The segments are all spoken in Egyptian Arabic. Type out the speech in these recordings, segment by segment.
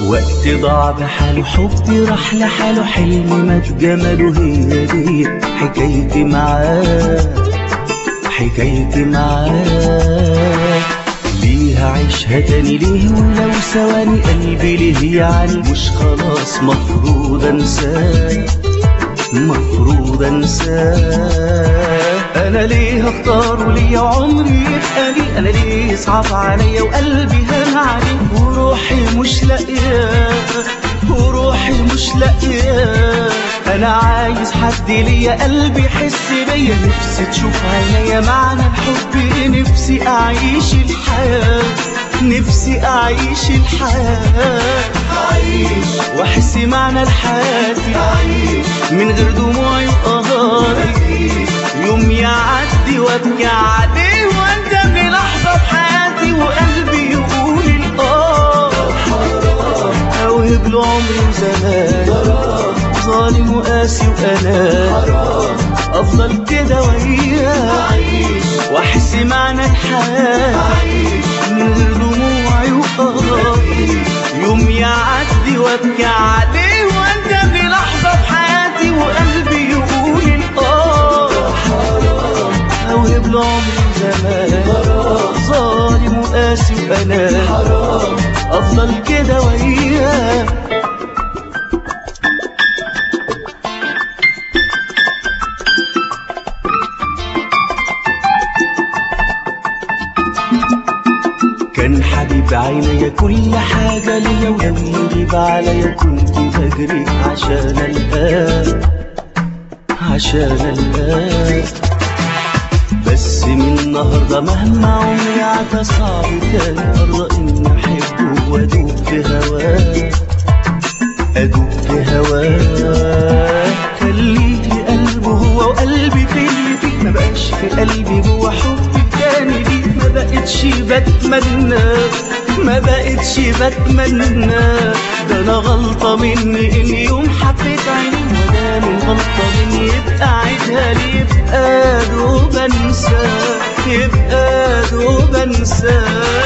وقت ضاع بحاله حبي راح لحاله حلمي مات جماله هي دي حكايتي معاه حكايتي معاه ليه هعيشها تاني ليه ولو ثواني قلبي ليه يعني مش خلاص مفروض انساه مفروض انساه انا ليه اختار وليا عمري يبقى لي انا ليه يصعب عليا وقلبي هان عليه وروحي مش لاقياه وروحي مش لاقياه انا عايز حد ليا قلبي يحس بيا نفسي تشوف عينيا معنى الحب نفسي اعيش الحياه نفسي اعيش الحياه أعيش واحس معنى الحياه أعيش من غير دموعي وقهاري يوم يعدي وابكي عليه واندم لحظه في حياتي وقلبي يقول الاه اوهب له عمري وزمان ظالم وقاسي واناني حرام افضل كده وياه أعيش واحس معنى الحياه أعيش من غير دموعي وقهاري يوم يعدي وابكي عليه واندم لحظه في حياتي وقلبي يقول الاه اوهب له عمري زمان ظالم وقاسي واناني حرام افضل كده وياه كان حبيب عينيا كل حاجة ليا ولو يغيب عليا كنت بجري عشان القاه عشان القاه بس من النهاردة مهما عمري عدى صعب كان أرضى إني أحبه وأدوب في هواه أدوب في هواه خليه لي قلبه هو وقلبي في اللي فيه ما بقاش في قلبي جوا حبي تاني ليه ما بقتش بتمنى ما بقتش بتمنى ده انا غلطة مني ان يوم حبيت عيني وده من غلطة مني يبقى عيدها لي يبقى دوب انسى يبقى دوب انسى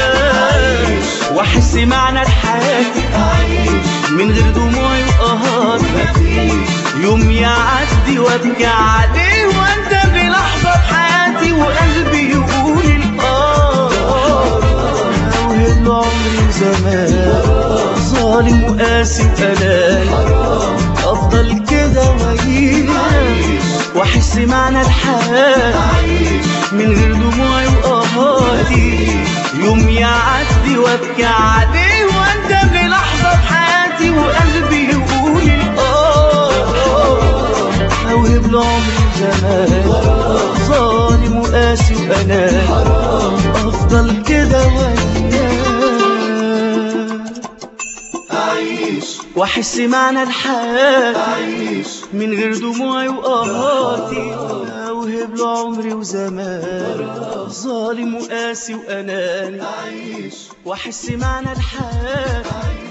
واحس معنى الحياة أعيش من غير دموعي وقهار مفيش يوم يعدي وابكي عليه واندم لحظة في حياتي وقلبي يقول الآه أوهب له عمري زمان ظالم وقاسي وأناني حرام أفضل كده وأعيش وأحس معنى الحياة أعيش من غير دموعي وقهاتي يوم يعدي وابكي عليه واندم للحظة في حياتي وقلبي يقول الآه أوهب له عمري زمان ظالم وقاسي وأناني حرام أفضل كده وياه أعيش وأحس معنى الحياة أعيش من غير دموعي وقهاتي أوهب له عمري وزمان ظالم وقاسي وأناني أعيش واحس معنى الحياة